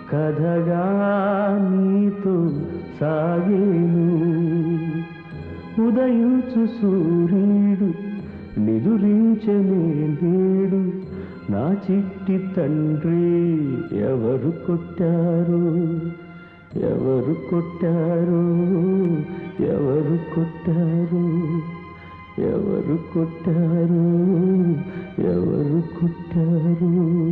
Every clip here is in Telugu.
కథగా నీతో సాగేను ఉదయించు సూర్యుడు నిదురించనే నేడు నా చిట్టి తండ్రి ఎవరు కొట్టారు ఎవరు కొట్టారు ఎవరు కొట్టారు ఎవరు కొట్టారు ఎవరు కొట్టారు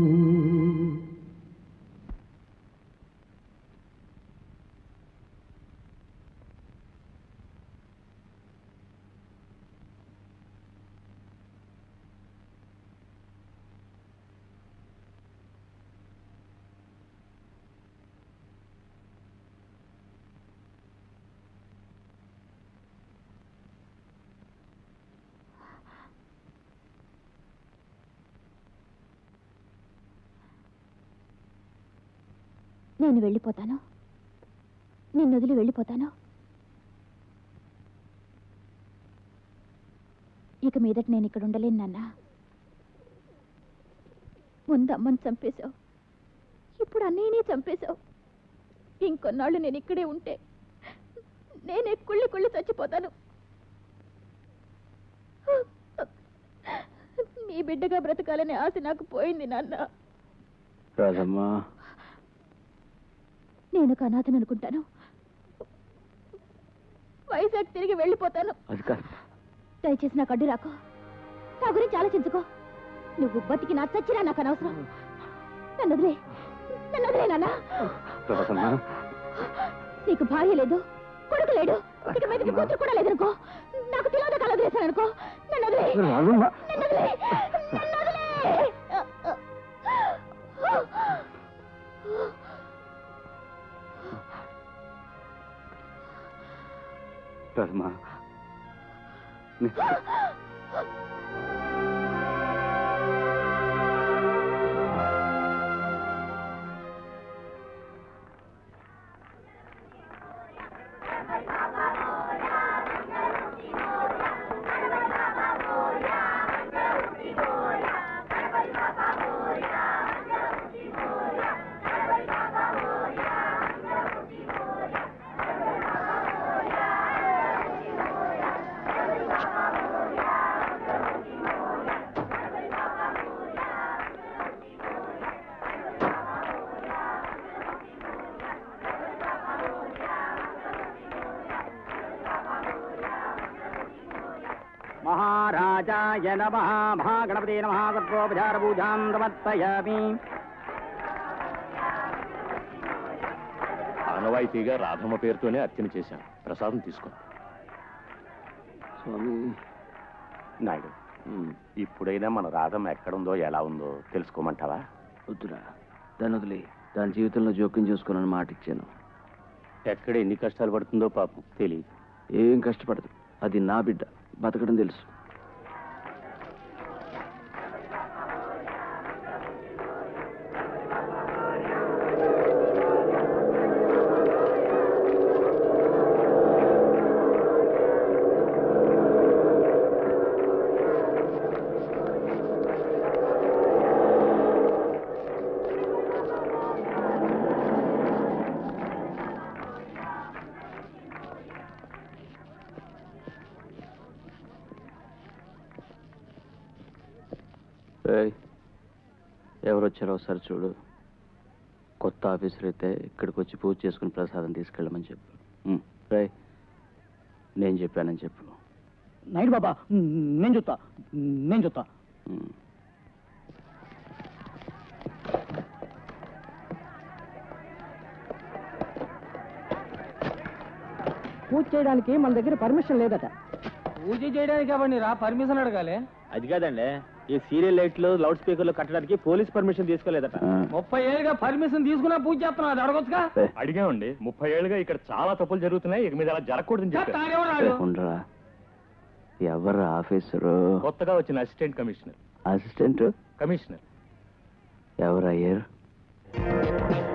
నేను వెళ్ళిపోతాను నిన్ను వదిలి వెళ్ళిపోతాను ఇక మీదట నేను ఇక్కడ ఉండలేను నాన్న ముందు అమ్మని చంపేశావు ఇప్పుడు అన్నయ్యనే చంపేశావు ఇంకొన్నాళ్ళు నేను ఇక్కడే ఉంటే నేనే కుళ్ళి కుళ్ళి చచ్చిపోతాను నీ బిడ్డగా బ్రతకాలనే ఆశ నాకు పోయింది నాన్న రాజమ్మా నేను ఒక అనాథను అనుకుంటాను వైజాగ్ తిరిగి వెళ్ళిపోతాను అది కాదు దయచేసి నాకు అడ్డు రాకో నా గురించి ఆలోచించుకో నువ్వు బతికి నా చచ్చినా నాకు అనవసరం నన్ను వదిలే నన్ను వదిలే నాన్న రాజమ్మా నీకు భార్య లేదు కొడుకు లేడు ఇక మీదకి కూతురు కూడా లేదనుకో నాకు తెలియదు కల వదిలేశాను అనుకో నన్ను వదిలే రాజమ్మా నన్ను వదిలే నన్ను వదిలే రాజమ్మా మహారాజాయ నమ మహాగణపతి నమ సర్వోపచార పూజాం సమర్పయామి ఆనవాయితీగా రాధమ్మ పేరుతోనే అర్చన చేశాను ప్రసాదం తీసుకో స్వామి నాయుడు ఇప్పుడైనా మన రాధమ్మ ఎక్కడుందో ఎలా ఉందో తెలుసుకోమంటావా వద్దురా దాని వదిలే దాని జీవితంలో జోక్యం చేసుకోనని మాట ఇచ్చాను ఎక్కడ ఎన్ని కష్టాలు పడుతుందో పాపం తెలియదు ఏం కష్టపడదు అది నా బిడ్డ బతకడం తెలుసు ఏయ్, ఎవరు వచ్చారో ఒకసారి చూడు కొత్త ఆఫీసర్ అయితే ఇక్కడికి వచ్చి పూజ చేసుకుని ప్రసాదం తీసుకెళ్ళమని చెప్పు ఉమ్, రేయ్ నేను చెప్పానని చెప్పు నైట్ బాబా నేను చూస్తా నేను చూస్తా ఉమ్. పూజ చేయడానికి మన దగ్గర పర్మిషన్ లేదట పూజ చేయడానికి అవన్నీ రా పర్మిషన్ అడగాలి అది కాదండి ఈ సీరియల్ లైట్లు లౌడ్ స్పీకర్లు కట్టడానికి పోలీస్ పర్మిషన్ తీసుకోలేదట ఆ, ముప్పై ఏళ్ళుగా పర్మిషన్ తీసుకున్నా పూజ చేస్తున్నావు అది అడగొచ్చుగా ఏయ్, అడిగామండి ముప్పై ఏళ్ళుగా ఇక్కడ చాలా తప్పులు జరుగుతున్నాయి ఇక మీద అలా జరగకూడదని చెప్పారు తాగేవాడు ఏయ్, రాడు. ఉండరా ఎవరు ఆఫీసరు కొత్తగా వచ్చిన అసిస్టెంట్ కమిషనర్ అసిస్టెంట్ కమిషనర్ ఎవరు అయ్యారు